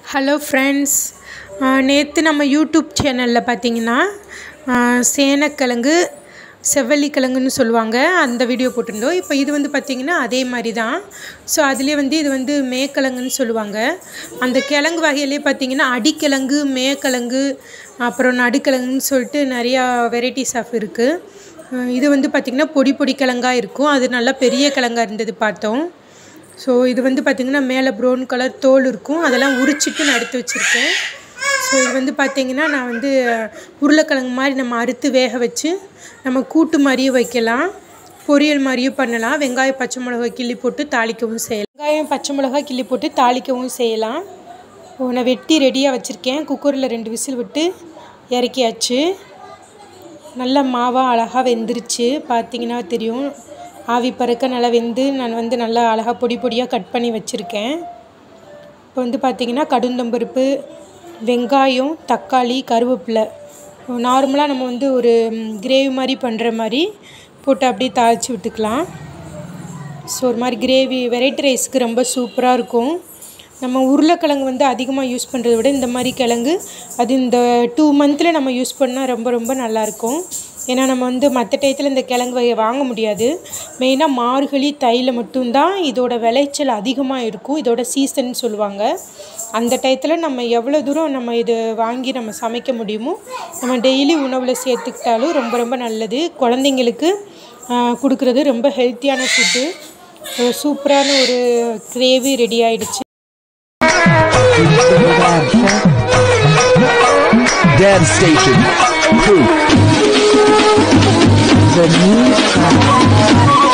Hello friends நேற்று நம்ம YouTube சேனலில் பார்த்தீங்கன்னா சேனக்கிழங்கு செவ்வல்லிக்கிழங்குன்னு சொல்லுவாங்க அந்த வீடியோ போட்டிருந்தோம் இப்போ இது வந்து பார்த்திங்கன்னா அதே மாதிரி தான் ஸோ அதுலேயே வந்து இது வந்து மேக்கிழங்குன்னு சொல்லுவாங்க அந்த கிழங்கு வகையிலே பார்த்திங்கன்னா அடிக்கிழங்கு மேக்கிழங்கு அப்புறம் நடுக்கிழங்குன்னு சொல்லிட்டு நிறையா வெரைட்டிஸ் ஆஃப் இருக்குது இது வந்து பார்த்திங்கன்னா பொடி பொடி கிழங்கா இருக்கும் அது நல்லா பெரிய கிழங்கா இருந்தது பார்த்தோம் ஸோ இது வந்து பார்த்திங்கன்னா மேலே ப்ரௌன் கலர் தோல் இருக்கும் அதெல்லாம் உரிச்சிட்டு நான் எடுத்து வச்சுருக்கேன் ஸோ இது வந்து பார்த்திங்கன்னா நான் வந்து உருளைக்கிழங்கு மாதிரி நம்ம அறுத்து வேக வச்சு நம்ம கூட்டு மாதிரியும் வைக்கலாம் பொரியல் மாதிரியும் பண்ணலாம் வெங்காயம் பச்சை மிளகாய் கிள்ளி போட்டு தாளிக்கவும் செய்யலாம் வெங்காயம் பச்சை மிளகாய் கிள்ளி போட்டு தாளிக்கவும் செய்யலாம் ஓ நான் வெட்டி ரெடியாக வச்சுருக்கேன் குக்கரில் ரெண்டு விசில் விட்டு இறக்கியாச்சு நல்ல மாவாக அழகாக வெந்துருச்சு பார்த்தீங்கன்னா தெரியும் ஆவி பறக்க நல்லா வெந்து நான் வந்து நல்லா அழகாக பொடி பொடியாக கட் பண்ணி வச்சுருக்கேன் இப்போ வந்து பார்த்திங்கன்னா கடுந்தம்பருப்பு வெங்காயம் தக்காளி கருவேப்பிலை நார்மலாக நம்ம வந்து ஒரு கிரேவி மாதிரி பண்ணுற மாதிரி போட்டு அப்படியே தாளித்து விட்டுக்கலாம் ஸோ ஒரு மாதிரி கிரேவி வெரைட்டி ரைஸ்க்கு ரொம்ப சூப்பராக இருக்கும் நம்ம உருளைக்கிழங்கு வந்து அதிகமாக யூஸ் பண்ணுறத விட இந்த மாதிரி கிழங்கு அது இந்த டூ மந்தில் நம்ம யூஸ் பண்ணால் ரொம்ப ரொம்ப நல்லாயிருக்கும் ஏன்னா நம்ம வந்து மற்ற டயத்தில் இந்த கிழங்கு வகையை வாங்க முடியாது மெயினாக மார்கழி தையில் மட்டும்தான் இதோட விளைச்சல் அதிகமாக இருக்கும் இதோட சீசன் சொல்லுவாங்க அந்த டயத்தில் நம்ம எவ்வளோ தூரம் நம்ம இது வாங்கி நம்ம சமைக்க முடியுமோ நம்ம டெய்லி உணவில் சேர்த்துக்கிட்டாலும் ரொம்ப ரொம்ப நல்லது குழந்தைங்களுக்கு கொடுக்குறது ரொம்ப ஹெல்த்தியான ஃபுட்டு சூப்பரான ஒரு கிரேவி ரெடி ஆயிடுச்சு Dad Station. Proof. The new track.